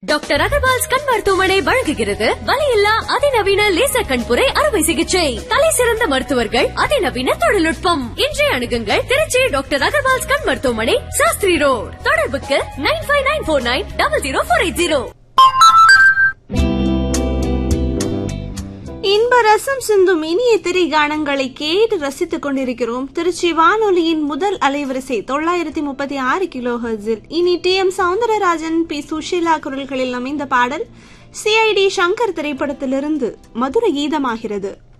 doctor Agarwal's கண் மருத்துவமனை வழங்குகிறது வலியில்லா அதிநவீன லேசர் கண்புரை அறுவை சிகிச்சை தலை சிறந்த மருத்துவர்கள் அதிநவீன தொழில்நுட்பம் இன்றைய அணுகுங்கள் திருச்சி டாக்டர் அகர்வால்ஸ் கண் மருத்துவமனை சாஸ்திரி ரோட் தொடர்புக்கு nine five nine four nine double zero four eight zero இன்ப ரசம் சிந்தும் இனிய திரை கானங்களை கேட்டு ரசித்துக் கொண்டிருக்கிறோம் திருச்சி வானொலியின் முதல் அலைவரிசை தொள்ளாயிரத்தி முப்பத்தி ஆறு கிலோ ஹெர்ட்ஸில் இனி T M Soundararajan P Susheela குரல்களில் அமைந்த பாடல் சிஐடி சங்கர் திரைப்படத்திலிருந்து மதுர கீதமாகிறது